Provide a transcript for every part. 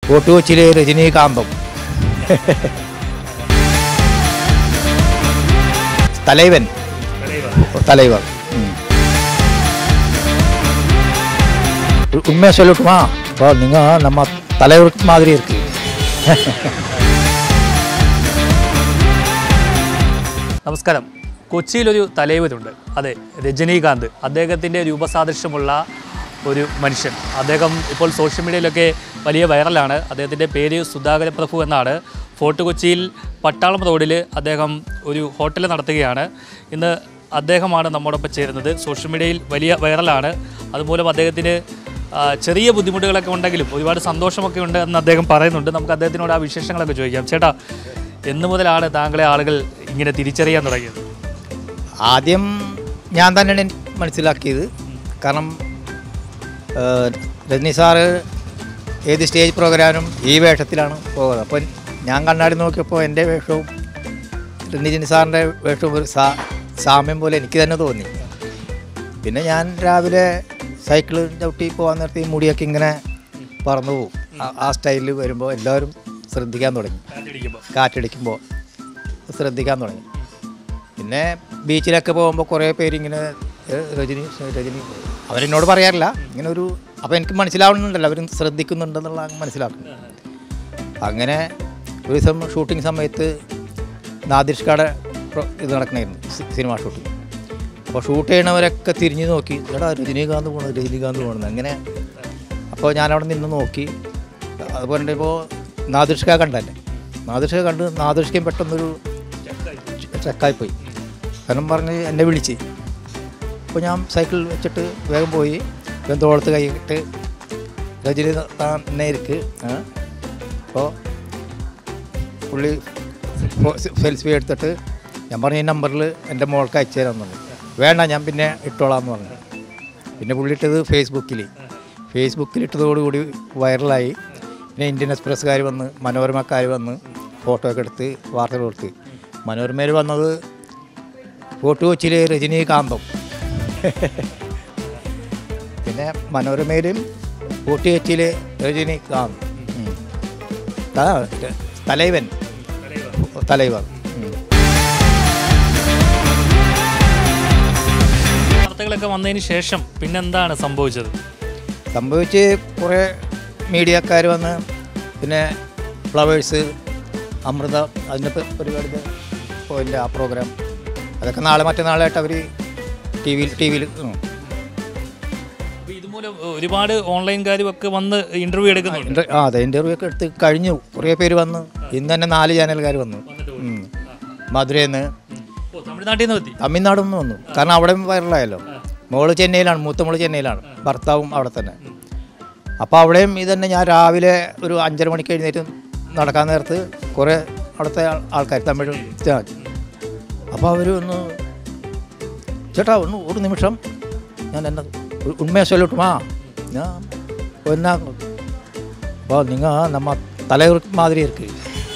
Fort കൊച്ചിയിലെ രജനീകാന്തം തലൈവൻ தலைவர் ம். உ- உண்மையா சொல்லட்டுமா இப்போ நீங்கள் நம்ம தலைவருக்கு மாதிரி இருக்கு നമസ്കാരം കൊച്ചിയിലൊരു തലൈവരുണ്ട് അതെ രജനീകാന്ത് അദ്ദേഹത്തിൻ്റെ രൂപസാദൃശ്യമുള്ള ഒരു മനുഷ്യൻ അദ്ദേഹം ഇപ്പോൾ സോഷ്യൽ മീഡിയയിലൊക്കെ വലിയ വൈറലാണ് അദ്ദേഹത്തിൻ്റെ പേര് സുധാകര പ്രഭു എന്നാണ് ഫോർട്ട് കൊച്ചിയിൽ പട്ടാളം റോഡിൽ അദ്ദേഹം ഒരു ഹോട്ടൽ നടത്തുകയാണ് ഇന്ന് അദ്ദേഹമാണ് നമ്മോടൊപ്പം ചേരുന്നത് സോഷ്യൽ മീഡിയയിൽ വലിയ വൈറലാണ് അതുമൂലം അദ്ദേഹത്തിന് ആ, ചെറിയ ബുദ്ധിമുട്ടുകളൊക്കെ ഉണ്ടെങ്കിലും ഒരുപാട് സന്തോഷമൊക്കെ ഉണ്ട് എന്ന് അദ്ദേഹം പറയുന്നുണ്ട് നമുക്ക് അദ്ദേഹത്തിനോട് ആ വിശേഷങ്ങളൊക്കെ ചോദിക്കാം ചേട്ടാ എന്ന് മുതലാണ് താങ്കളെ ആളുകൾ ഇങ്ങനെ തിരിച്ചറിയാൻ തുടങ്ങിയത് ആദ്യം ഞാൻ തന്നെയാണ് എനിക്ക് മനസ്സിലാക്കിയത് കാരണം ആ, രജനി സാറ് ഏത് സ്റ്റേജ് പ്രോഗ്രാമിനും ഈ വേഷത്തിലാണ് പോകുന്നത് അപ്പം ഞാൻ കണ്ണാടി നോക്കിയപ്പോൾ എൻ്റെ വേഷവും രജനി സാറിൻ്റെ വേഷവും ഒരു സാ സാമ്യം പോലെ എനിക്ക് തന്നെ തോന്നി പിന്നെ ഞാൻ രാവിലെ സൈക്കിൾ ചവിട്ടി പോകാൻ നേരത്തെ ഈ മുടിയൊക്കെ ഇങ്ങനെ പറന്നു പോകും ആ- ആ സ്റ്റൈലിൽ വരുമ്പോൾ എല്ലാവരും ശ്രദ്ധിക്കാൻ തുടങ്ങി കാറ്റടിക്കുമ്പോൾ ശ്രദ്ധിക്കാൻ തുടങ്ങി പിന്നെ ബീച്ചിലൊക്കെ പോകുമ്പോൾ കുറേ പേരിങ്ങനെ "ഏ, രജനി രജനി അവരെന്നോട് പറയാറില്ല ഇങ്ങനെ ഒരു അപ്പോൾ എനിക്ക് മനസ്സിലാവുന്നുണ്ടല്ലോ അവർ ശ്രദ്ധിക്കുന്നുണ്ടെന്നുള്ള മനസ്സിലാക്കുന്നു അങ്ങനെ ഒരു ദിവസം ഷൂട്ടിംഗ് സമയത്ത് നാദിർഷ്കയുടെ ഇത് നടക്കണമായിരുന്നു സി- സിനിമ ഷൂട്ടിംഗ് അപ്പോൾ ഷൂട്ട് ചെയ്യണവരൊക്കെ തിരിഞ്ഞ് നോക്കി എടാ രജനീകാന്ത് പോകണം രജനീകാന്ത് പോകണം അങ്ങനെ അപ്പോൾ ഞാനവിടെ നിന്ന് നോക്കി അതുപോലെ ഇപ്പോൾ നാദിർഷ്ക കണ്ടല്ലേ നാദിർഷ്ക കണ്ട് നാദിർഷ്കയും പെട്ടെന്നൊരു ചെക്കായിപ്പോയി കാരണം പറഞ്ഞ് എന്നെ വിളിച്ച് അപ്പോൾ ഞാൻ സൈക്കിൾ വെച്ചിട്ട് വേഗം പോയി വേഗം തോളത്ത് കൈയിട്ട് രജനി തന്നെ ഇരിക്ക് അപ്പോൾ പുള്ളി സെൽഫി എടുത്തിട്ട് ഞാൻ പറഞ്ഞ ഈ നമ്പറിൽ എൻ്റെ മോൾക്ക് അയച്ചു തരാമെന്ന് പറഞ്ഞു വേണ്ട ഞാൻ പിന്നെ ഇട്ടോളാം എന്ന് പറഞ്ഞു പിന്നെ പുള്ളി ഇട്ടത് ഫേസ്ബുക്കിൽ ഫേസ്ബുക്കിൽ ഇട്ടതോടുകൂടി വൈറലായി പിന്നെ ഇന്ത്യൻ എക്സ്പ്രസ്സുകാർ വന്ന് മനോരമക്കാർ വന്ന് ഫോട്ടോ ഒക്കെ എടുത്ത് വാർത്തകൾ കൊടുത്ത് മനോരമയിൽ വന്നത് ഫോർട്ട് കൊച്ചിയിലെ രജനീകാന്തം പിന്നെ മനോരമയിലും ഫോർട്ട് കൊച്ചിയിലെ രജനീകാന്ത് ഉം. ത- തലൈവൻ തലൈവർ ഉം. വാർത്തകളൊക്കെ വന്നതിന് ശേഷം പിന്നെന്താണ് സംഭവിച്ചത് സംഭവിച്ച് കുറേ മീഡിയക്കാർ വന്ന് പിന്നെ ഫ്ലവേഴ്സ് അമൃത അതിൻ്റെ പ- പരിപാടി പോയിൻ്റെ ആ പ്രോഗ്രാം അതൊക്കെ നാളെ മറ്റന്നാളായിട്ട് അവർ ടി വിയിൽ ടി വിയിൽ അപ്പോൾ ഇതുമൂലം ഒരുപാട് ഓൺലൈൻകാരും ഒക്കെ വന്ന് ഇൻ്റർവ്യൂ എടുക്കുന്നുണ്ട് ആ അതെ ഇൻ്റർവ്യൂ ഒക്കെ എടുത്ത് കഴിഞ്ഞു കുറേ പേര് വന്നു ഇന്ന് തന്നെ നാല് ചാനലുകാർ വന്നു ഉം. മധുരയിൽ നിന്ന് ഓ തമിഴ്നാട്ടിൽ നിന്ന് എത്തി തമിഴ്നാട് നിന്ന് വന്നു കാരണം അവിടെ വൈറലായല്ലോ മോള് ചെന്നൈയിലാണ് മൂത്ത മോള് ചെന്നൈയിലാണ് ഭർത്താവും അവിടെ തന്നെ അപ്പോൾ അവിടെയും ഇത് തന്നെ ഞാൻ രാവിലെ ഒരു അഞ്ചര മണിക്ക് എഴുന്നേറ്റ് നടക്കാൻ നേരത്ത് കുറേ അവിടുത്തെ ആൾ- ആൾക്കാർ തമിഴ് അപ്പോൾ അവർ ഒന്ന് ചേട്ടാ ഒന്ന് ഒരു നിമിഷം ഞാൻ എന്നെ ഉ- ഉണ്മയെ ചൊല്ലട്ടുമാ ഞാൻ എന്നാ അപ്പോൾ നിങ്ങൾ നമ്മ തലവർ മാതിരി ഇருக்கு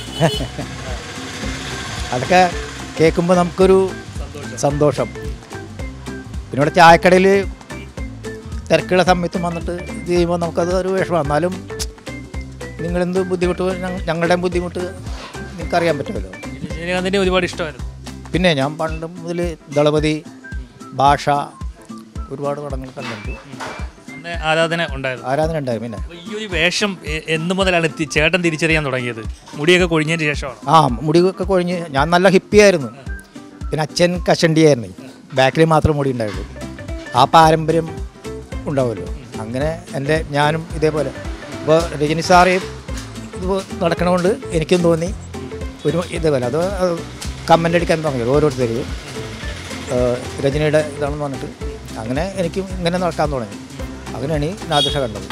അതൊക്കെ കേൾക്കുമ്പോൾ നമുക്കൊരു സന്തോഷം പിന്നെ ഇവിടെ ചായക്കടയിൽ തിരക്കുള്ള സമയത്തും വന്നിട്ട് ഇത് ചെയ്യുമ്പോൾ നമുക്കത് ഒരു വിഷമം എന്നാലും നിങ്ങളെന്ത് ബുദ്ധിമുട്ട് ഞങ്ങ- ഞങ്ങളുടെയും ബുദ്ധിമുട്ട് നിങ്ങൾക്കറിയാൻ പറ്റുമല്ലോ രജനീകാന്തിനെ ഒരുപാട് ഇഷ്ടമായിരുന്നു പിന്നെ ഞാൻ പണ്ട് മുതൽ ദളപതി ഭാഷ ഒരുപാട് പടങ്ങൾ കണ്ടിട്ടുണ്ട് അന്ന് ആരാധന ഉണ്ടായിരുന്നു ആരാധന ഉണ്ടായിരുന്നു പിന്നെ അപ്പോൾ ഈ ഒരു വേഷം എ- എന്ന് മുതലാണ് തി- ചേട്ടൻ തിരിച്ചറിയാൻ തുടങ്ങിയത് മുടിയൊക്കെ കൊഴിഞ്ഞതിന് ശേഷമാണ് ആ മുടിയൊക്കെ കൊഴിഞ്ഞ് ഞാൻ നല്ല ഹിപ്പിയായിരുന്നു പിന്നെ അച്ഛൻ കഷണ്ടിയായിരുന്നു ബാക്കിൽ മാത്രം മുടി ഉണ്ടായുള്ളൂ ആ പാരമ്പര്യം ഉണ്ടാവുമല്ലോ അങ്ങനെ എൻ്റെ ഞാനും ഇതേപോലെ ഇപ്പോൾ രജനി സാറ് ഇത് നടക്കണതുകൊണ്ട് എനിക്കും തോന്നി ഒരു ഇതേപോലെ അത് കമൻ്റ് അടിക്കാൻ തുടങ്ങിയത് ഓരോരുത്തർ രജനിയുടെ ഇതാണെന്ന് പറഞ്ഞിട്ട് അങ്ങനെ എനിക്കും ഇങ്ങനെ നടക്കാൻ തുടങ്ങി അങ്ങനെയാണ് ഈ നാദിഷ കണ്ടത്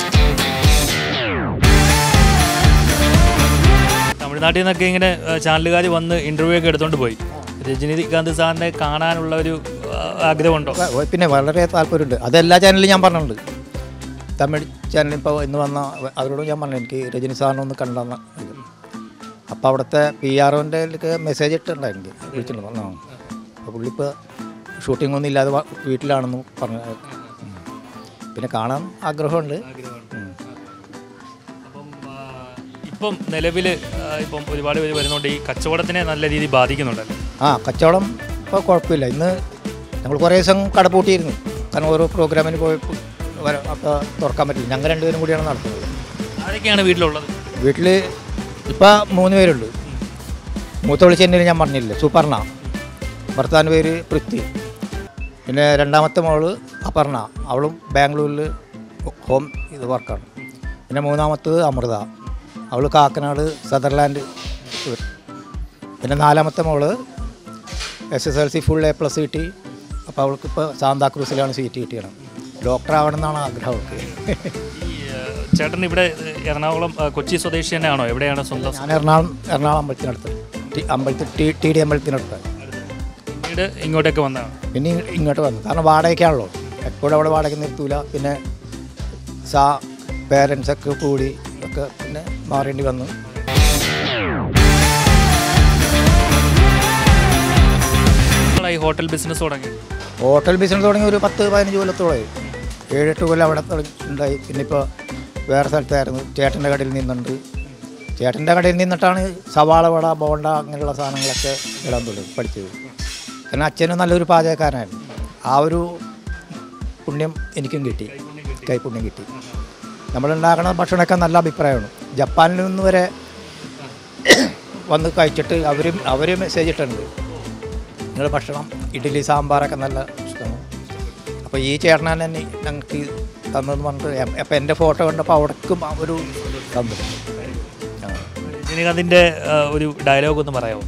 തമിഴ്നാട്ടിൽ നിന്നൊക്കെ ഇങ്ങനെ ചാനലുകാർ വന്ന് ഇൻ്റർവ്യൂ ഒക്കെ എടുത്തുകൊണ്ട് പോയി രജനീകാന്ത് സാറിനെ കാണാനുള്ള ഒരു ആ, ആഗ്രഹമുണ്ടോ വ- പിന്നെ വളരെ താല്പര്യമുണ്ട് അതെല്ലാ ചാനലിലും ഞാൻ പറഞ്ഞിട്ടുണ്ട് തമിഴ് ചാനലിൽ ഇപ്പോൾ ഇന്ന് വന്ന അവരോട് ഞാൻ പറഞ്ഞു എനിക്ക് രജനി സാറിനെ ഒന്ന് കണ്ടെന്ന ഇത് അപ്പോൾ അവിടുത്തെ പി ആർ ഒൻ്റെ മെസ്സേജ് ഇട്ടിട്ടുണ്ടായിരുന്നു എനിക്ക് വിളിച്ചിട്ടുണ്ട് പറഞ്ഞു അപ്പോൾ പുള്ളി ഇപ്പോൾ ഷൂട്ടിംഗ് ഒന്നും ഇല്ലാതെ വ- വീട്ടിലാണെന്ന് പറഞ്ഞു ഉം. പിന്നെ കാണാൻ ആഗ്രഹമുണ്ട് ഉം. അപ്പം ആ, ഇപ്പം നിലവിൽ ഇപ്പം ഒരുപാട് പേര് വരുന്നതുകൊണ്ട് ഈ കച്ചവടത്തിനെ നല്ല രീതിയിൽ ബാധിക്കുന്നുണ്ടല്ലോ ആ കച്ചവടം ഇപ്പോൾ കുഴപ്പമില്ല ഇന്ന് ഞങ്ങൾ കുറേ ദിവസം കടപൂട്ടിയിരുന്നു കാരണം ഓരോ പ്രോഗ്രാമിന് പോയപ്പോൾ വര- അപ്പോൾ തുറക്കാൻ പറ്റില്ല ഞങ്ങൾ രണ്ടുപേരും കൂടിയാണ് നടത്തുന്നത് ആരൊക്കെയാണ് വീട്ടിലുള്ളത് വീട്ടിൽ ഇപ്പോൾ മൂന്ന് പേരുണ്ട് മൂത്തോളി ചെന്നൈയിൽ ഞാൻ പറഞ്ഞില്ലേ സുപർണ ഭർത്താവിൻ്റെ പേര് പൃഥ്വി പിന്നെ രണ്ടാമത്തെ മോള് അപർണ അവളും ബാംഗ്ലൂരിൽ ഹോം ഇത് വർക്കാണ് പിന്നെ മൂന്നാമത്തത് അമൃത അവൾ കാക്കനാട് സദർലാൻഡ് പിന്നെ നാലാമത്തെ മോള് S S L C full A plus കിട്ടി അപ്പോൾ അവൾക്ക് ഇപ്പോൾ സാന്താക്രൂസിലാണ് സീറ്റ് കിട്ടിയത് ഡോക്ടർ ആവണമെന്നാണ് ആഗ്രഹം അവൾക്ക് ഈ ഏഹ്, ചേട്ടൻ ഇവിടെ ഏഹ്, എറണാകുളം ഏഹ്, കൊച്ചി സ്വദേശി തന്നെയാണോ എവിടെയാണ് സ്വന്തം ഞാൻ എറണാകുളം എറണാകുളം അമ്പലത്തിനടുത്ത് ടി അമ്പലത്തിൽ ടി ടി ഡി അമ്പലത്തിനടുത്ത് പിന്നീട് ഇങ്ങോട്ടേക്ക് വന്നതാണ് പിന്നെ ഇ- ഇങ്ങോട്ട് വന്നു കാരണം വാടകയ്ക്കാണല്ലോ എപ്പോഴും അവിടെ വാടക നിർത്തൂല പിന്നെ സാ പേരൻസൊക്കെ കൂടി ഒക്കെ പിന്നെ മാറേണ്ടി വന്നു നിങ്ങളാ ഈ ഹോട്ടൽ ബിസിനസ് തുടങ്ങി ഹോട്ടൽ ബിസിനസ് തുടങ്ങി ഒരു പത്ത് പതിനഞ്ച് കൊല്ലത്തോളമായി ഏഴെട്ട് കൊല്ലം അവിടെ തുടങ്ങി ഉണ്ടായി പിന്നെ ഇപ്പോൾ വേറെ സ്ഥലത്തായിരുന്നു ചേട്ടൻ്റെ കടയിൽ നിന്നുണ്ട് ചേട്ടൻ്റെ കടയിൽ നിന്നിട്ടാണ് സവാള വട ബോണ്ട അങ്ങനെയുള്ള സാധനങ്ങളൊക്കെ ഇടാൻ തുടങ്ങി പഠിച്ചത് കാരണം അച്ഛനും നല്ലൊരു പാചകക്കാരനായിരുന്നു ആ ഒരു പുണ്യം എനിക്കും കിട്ടി കൈപുണ്യം കിട്ടി നമ്മളുണ്ടാക്കുന്ന ഭക്ഷണമൊക്കെ നല്ല അഭിപ്രായമാണ് ജപ്പാനിൽ നിന്ന് വരെ വന്ന് കഴിച്ചിട്ട് അവരും അവർ മെസ്സേജ് ഇട്ടിട്ടുണ്ട് നിങ്ങളുടെ ഭക്ഷണം ഇഡ്ഡലി സാമ്പാറൊക്കെ നല്ല ഇഷ്ടമാണ് അപ്പോൾ ഈ ചേട്ടനാണ് എന്നെ ഞങ്ങൾക്ക് തന്നതെന്ന് പറഞ്ഞിട്ട് എം- അപ്പോൾ എൻ്റെ ഫോട്ടോ കണ്ടപ്പോൾ അവിടേക്കും ആ ഒരു തന്നു ആ. രജനീകാന്തിൻ്റെ ഏഹ്, ഒരു ഡയലോഗ് ഒന്ന് പറയാമോ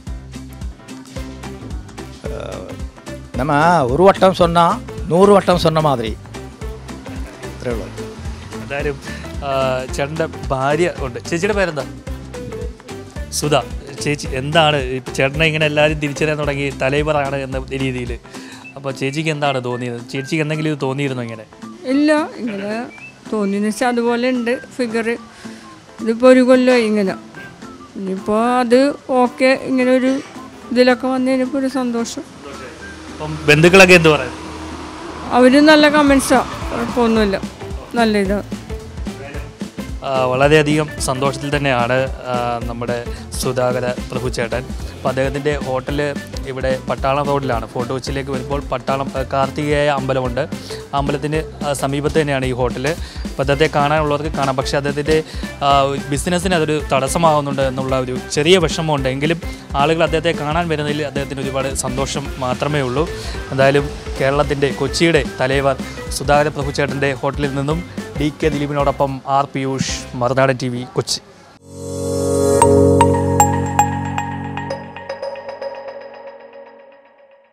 நம்ம ஒரு வட்டம் சொன்னால் நூறு வட்டம் சொன்ன மாதிரி അത്രേ ഉള്ളൂ എന്തായാലും ഏഹ്, ചേട്ടൻ്റെ ഭാര്യ ഉണ്ട് ചേച്ചിയുടെ പേരെന്താ സുധ ചേച്ചി എന്താണ് ഇപ്പം ചേട്ടനെ ഇങ്ങനെ എല്ലാവരും തിരിച്ചറിയാൻ തുടങ്ങി തലൈവറാണ് എന്ന രീതിയിൽ അപ്പോൾ ചേച്ചിക്ക് എന്താണ് തോന്നിയത് ചേച്ചിക്ക് എന്തെങ്കിലും ഇത് തോന്നിയിരുന്നോ ഇങ്ങനെ ഇല്ല ഇങ്ങനെ തോന്നിയെന്ന് വെച്ചാൽ അതുപോലെ ഉണ്ട് ഫിഗർ ഇതിപ്പോൾ ഒരു കൊല്ലമായി ഇങ്ങനെ ഇനിയിപ്പോൾ അത് ഓക്കെ ഇങ്ങനെ ഒരു ഇതിലൊക്കെ വന്നു കഴിഞ്ഞപ്പോൾ ഒരു സന്തോഷം അപ്പം ബന്ധുക്കളൊക്കെ എന്ത് പറയും അവർ നല്ല കമൻസാണ് കുഴപ്പമൊന്നുമില്ല നല്ല ഇതാണ് ആ, വളരെയധികം സന്തോഷത്തിൽ തന്നെയാണ് ആ, നമ്മുടെ സുധാകര പ്രഭുചേട്ടൻ അപ്പോൾ അദ്ദേഹത്തിൻ്റെ ഹോട്ടൽ ഇവിടെ പട്ടാളം റോഡിലാണ് ഫോർട്ട് കൊച്ചിയിലേക്ക് വരുമ്പോൾ പട്ടാളം ആ, കാർത്തികേയ അമ്പലമുണ്ട് ആ അമ്പലത്തിന് ആ, സമീപത്ത് തന്നെയാണ് ഈ ഹോട്ടൽ അപ്പോൾ അദ്ദേഹത്തെ കാണാനുള്ളവർക്ക് കാണാം പക്ഷേ അദ്ദേഹത്തിൻ്റെ ബിസിനസ്സിന് അതൊരു തടസ്സമാകുന്നുണ്ട് എന്നുള്ള ഒരു ചെറിയ വിഷമമുണ്ട് എങ്കിലും ആളുകൾ അദ്ദേഹത്തെ കാണാൻ വരുന്നതിൽ അദ്ദേഹത്തിന് ഒരുപാട് സന്തോഷം മാത്രമേ ഉള്ളൂ എന്തായാലും കേരളത്തിൻ്റെ കൊച്ചിയുടെ തലൈവർ സുധാകര പ്രഭുചേട്ടൻ്റെ ഹോട്ടലിൽ നിന്നും ഡി കെ ദിലീപിനോടൊപ്പം R Piyush Marunadan T V Kochi